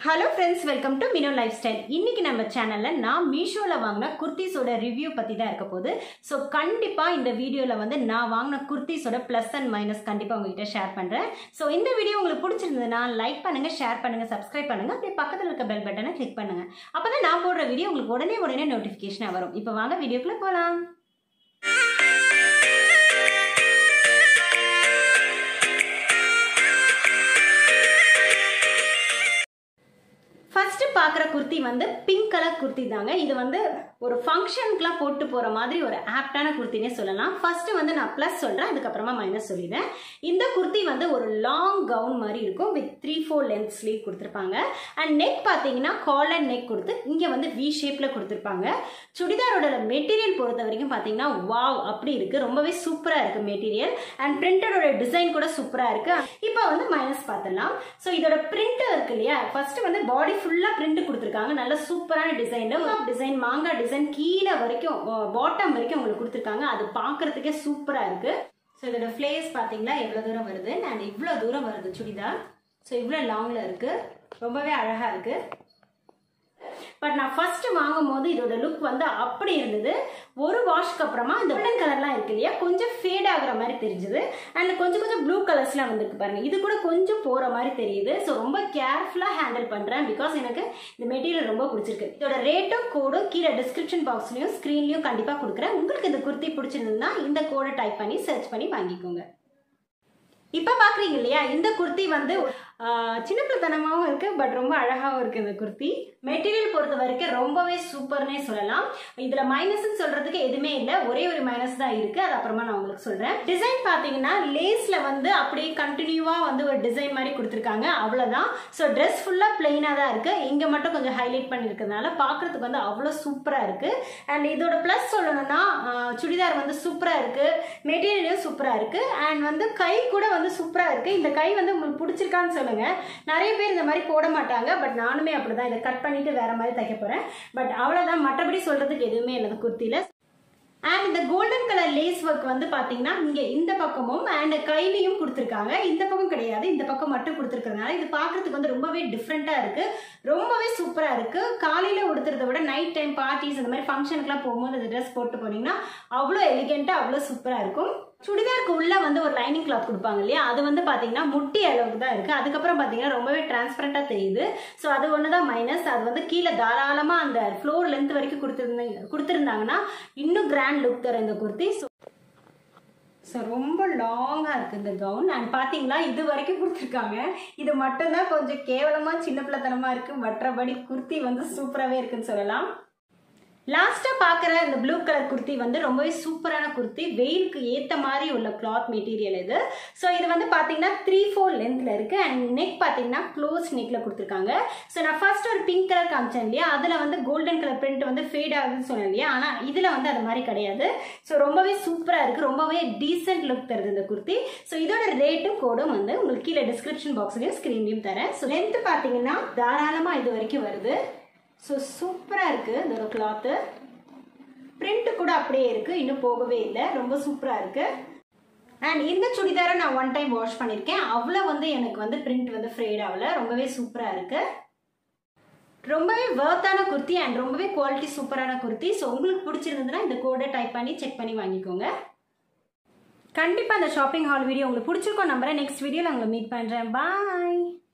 hello friends welcome to Mino lifestyle இன்னைக்கு நம்ம சேனலில் நான் மீஷோவில் வாங்கின குர்த்திஸோட ரிவ்யூ பற்றி தான் இருக்க போகுது ஸோ கண்டிப்பாக இந்த வீடியோவில் வந்து நான் வாங்கின குர்த்திஸோட ப்ளஸ் அண்ட் மைனஸ் கண்டிப்பாக உங்ககிட்ட ஷேர் பண்ணுறேன் ஸோ இந்த வீடியோ உங்களுக்கு பிடிச்சிருந்ததுன்னா லைக் பண்ணுங்கள் ஷேர் பண்ணுங்கள் சப்ஸ்கிரைப் பண்ணுங்கள் அப்படியே பக்கத்தில் இருக்க பெல் பட்டனை கிளிக் பண்ணுங்கள் அப்போ தான் நான் போடுற வீடியோ உங்களுக்கு உடனே உடனே நோட்டிஃபிகேஷனாக வரும் இப்போ வாங்க வீடியோக்குள்ளே போகலாம் ஃபர்ஸ்ட் பார்க்குற குர்த்தி வந்து பிங்க் கலர் குர்த்தி தாங்க இது வந்து ஒரு ஃபங்க்ஷனுக்குலாம் போட்டு போகிற மாதிரி ஒரு ஆப்டான குர்த்தினே சொல்லலாம் ஃபர்ஸ்ட் வந்து நான் ப்ளஸ் சொல்கிறேன் அதுக்கப்புறமா மைனஸ் சொல்லிடுறேன் இந்த குர்த்தி வந்து ஒரு லாங் கவுன் மாதிரி இருக்கும் with three four length sleeve கொடுத்துருப்பாங்க அண்ட் நெக் பார்த்தீங்கன்னா காலர் நெக் கொடுத்து இங்கே வந்து வி ஷேப்பில் கொடுத்துருப்பாங்க சுடிதாரோட மெட்டீரியல் பொறுத்த வரைக்கும் பார்த்தீங்கன்னா வாவ் அப்படி இருக்குது ரொம்பவே சூப்பராக இருக்குது மெட்டீரியல் அண்ட் பிரிண்டரோட டிசைன் கூட சூப்பராக இருக்குது இப்போ வந்து மைனஸ் பார்த்துடலாம் ஸோ இதோட பிரிண்ட் இருக்கு இல்லையா ஃபர்ஸ்ட் வந்து பாடி ஃபுல்லாக பிரிண்ட் கொடுத்துருக்காங்க நல்ல சூப்பரான டிசைன் டிசைன் மாங்காய் டிசைன் கீழே வரைக்கும் பாட்டம் வரைக்கும் உங்களுக்கு கொடுத்துருக்காங்க அது பார்க்கறதுக்கே சூப்பராக இருக்குது ஸோ இதோட ஃப்ளேஸ் பார்த்தீங்களா எவ்வளோ தூரம் வருது அண்ட் இவ்வளோ தூரம் வருது சுடிதார் ஸோ இவ்வளோ லாங்கில் இருக்குது ரொம்பவே அழகாக இருக்குது பட் நான் ஃபர்ஸ்ட் வாங்கும் போது இதோட லுக் வந்து அப்படி இருந்தது ஒரு வாஷ்க்கு அப்புறமா இந்த கோல்டன் கலர்லாம் இருக்கு இல்லையா கொஞ்சம் ஃபேட் ஆகுற மாதிரி தெரிஞ்சுது அண்ட் கொஞ்சம் கொஞ்சம் ப்ளூ கலர்ஸ்லாம் வந்துருக்கு பாருங்க இது கூட கொஞ்சம் போற மாதிரி தெரியுது ஸோ ரொம்ப கேர்ஃபுல்லாக ஹேண்டில் பண்றேன் பிகாஸ் எனக்கு இந்த மெட்டீரியல் ரொம்ப பிடிச்சிருக்கு இதோட ரேட்டும் கோடும் கீழே டிஸ்கிரிப்ஷன் பாக்ஸ்லயும் ஸ்க்ரீன்லயும் கண்டிப்பா கொடுக்குறேன் உங்களுக்கு இந்த குர்த்தி பிடிச்சிருந்ததுன்னா இந்த கோடை டைப் பண்ணி சர்ச் பண்ணி வாங்கிக்கோங்க இப்போ பார்க்குறீங்க இல்லையா இந்த குர்த்தி வந்து சின்ன பிள்ளைத்தனமாகவும் இருக்குது பட் ரொம்ப அழகாகவும் இருக்குது இந்த குர்த்தி மெட்டீரியல் பொறுத்த வரைக்கும் ரொம்பவே சூப்பர்னே சொல்லலாம் இதில் மைனஸ்ன்னு சொல்கிறதுக்கு எதுவுமே இல்லை ஒரே ஒரு மைனஸ் தான் இருக்குது அது அப்புறமா நான் உங்களுக்கு சொல்கிறேன் டிசைன் பார்த்தீங்கன்னா லேஸில் வந்து அப்படியே கண்டினியூவாக வந்து ஒரு டிசைன் மாதிரி கொடுத்துருக்காங்க அவ்வளோதான் ஸோ ட்ரெஸ் ஃபுல்லாக பிளெயினாக தான் இருக்குது இங்கே மட்டும் கொஞ்சம் ஹைலைட் பண்ணியிருக்கிறதுனால பார்க்குறதுக்கு வந்து அவ்வளோ சூப்பராக இருக்குது அண்ட் இதோட ப்ளஸ் சொல்லணும்னா சுடிதார் வந்து சூப்பராக இருக்குது மெட்டீரியலும் சூப்பராக இருக்குது அண்ட் வந்து கை கூட வந்து சூப்பராக இருக்குது இந்த கை வந்து உங்களுக்கு பிடிச்சிருக்கான்னு சொல்லுங்க நிறைய பேர் இந்த மாதிரி போட மாட்டாங்க பட் நானுமே அப்படிதான் இதை கட் பண்ணிட்டு வேற மாதிரி தைக்க போறேன் பட் அவ்வளோதான் மற்றபடி சொல்றதுக்கு எதுவுமே இல்லை குர்த்தியில அண்ட் இந்த கோல்டன் கலர் லேஸ் ஒர்க் வந்து பார்த்தீங்கன்னா இங்கே இந்த பக்கமும் அண்ட் கையிலையும் கொடுத்துருக்காங்க இந்த பக்கம் கிடையாது இந்த பக்கம் மட்டும் கொடுத்துருக்கறதுனால இது பார்க்கறதுக்கு வந்து ரொம்பவே டிஃப்ரெண்ட்டாக இருக்குது ரொம்பவே சூப்பராக இருக்குது காலையில் உடுத்துறத விட நைட் டைம் பார்ட்டிஸ் இந்த மாதிரி ஃபங்க்ஷனுக்குலாம் போகும்போது அந்த ட்ரெஸ் போட்டு போனீங்கன்னா அவ்வளோ எலிகெண்ட்டாக அவ்வளோ சூப்பராக இருக்கும் சுடிதாருக்கு உள்ள வந்து ஒரு லைனிங் கிளாத் கொடுப்பாங்க இல்லையா அது வந்து பார்த்தீங்கன்னா முட்டி அளவுக்கு தான் இருக்குது அதுக்கப்புறம் பார்த்தீங்கன்னா ரொம்பவே டிரான்ஸ்பரண்ட்டாக தெரியுது ஸோ அது ஒன்று தான் மைனஸ் அது வந்து கீழே தாராளமாக அந்த ஃப்ளோர் லென்த் வரைக்கும் கொடுத்துருந்தீங்க கொடுத்துருந்தாங்கன்னா இன்னும் கிராண்ட் லுக் தரும் இந்த குர்த்தி ஸோ ஸோ ரொம்ப லாங்காக இருக்குது இந்த கவுன் அண்ட் பார்த்தீங்களா இது வரைக்கும் கொடுத்துருக்காங்க இது மட்டும்தான் கொஞ்சம் கேவலமாக சின்ன பிள்ளைத்தனமாக இருக்குது மற்றபடி குர்த்தி வந்து சூப்பராகவே இருக்குன்னு சொல்லலாம் லாஸ்ட்டாக பார்க்குற இந்த ப்ளூ கலர் குர்த்தி வந்து ரொம்பவே சூப்பரான குர்த்தி வெயிலுக்கு ஏற்ற மாதிரி உள்ள கிளாத் மெட்டீரியல் இது ஸோ இது வந்து பார்த்தீங்கன்னா த்ரீ ஃபோர் லென்த்தில் இருக்குது அண்ட் நெக் பார்த்தீங்கன்னா க்ளோஸ் நெக்கில் கொடுத்துருக்காங்க ஸோ நான் ஃபர்ஸ்ட் ஒரு பிங்க் கலர் காமிச்சேன் இல்லையா அதில் வந்து கோல்டன் கலர் பிரிண்ட் வந்து ஃபேட் ஆகுதுன்னு சொன்னேன் இல்லையா ஆனால் இதில் வந்து அது மாதிரி கிடையாது ஸோ ரொம்பவே சூப்பராக இருக்குது ரொம்பவே டீசென்ட் லுக் தருது இந்த குர்த்தி ஸோ இதோட ரேட்டும் கோடும் வந்து உங்களுக்கு கீழே டிஸ்கிரிப்ஷன் பாக்ஸ்லையும் ஸ்க்ரீன்லையும் தரேன் ஸோ லென்த்து பார்த்தீங்கன்னா தாராளமாக இது வரைக்கும் வருது ஸோ சூப்பராக இருக்குது இந்த கிளாத்து பிரிண்ட்டு கூட அப்படியே இருக்குது இன்னும் போகவே இல்லை ரொம்ப சூப்பராக இருக்குது அண்ட் இந்த சுடிதாரை நான் ஒன் டைம் வாஷ் பண்ணியிருக்கேன் அவ்வளோ வந்து எனக்கு வந்து பிரிண்ட் வந்து ஃப்ரேட் ஆகல ரொம்பவே சூப்பராக இருக்குது ரொம்பவே ஒர்த்தான குர்த்தி அண்ட் ரொம்பவே குவாலிட்டி சூப்பரான குர்த்தி ஸோ உங்களுக்கு பிடிச்சிருந்ததுன்னா இந்த கோடை டைப் பண்ணி செக் பண்ணி வாங்கிக்கோங்க கண்டிப்பாக அந்த ஷாப்பிங் ஹால் வீடியோ உங்களுக்கு பிடிச்சிருக்கோம் நம்புறேன் நெக்ஸ்ட் வீடியோவில் உங்களை மீட் பண்ணுறேன் பாய்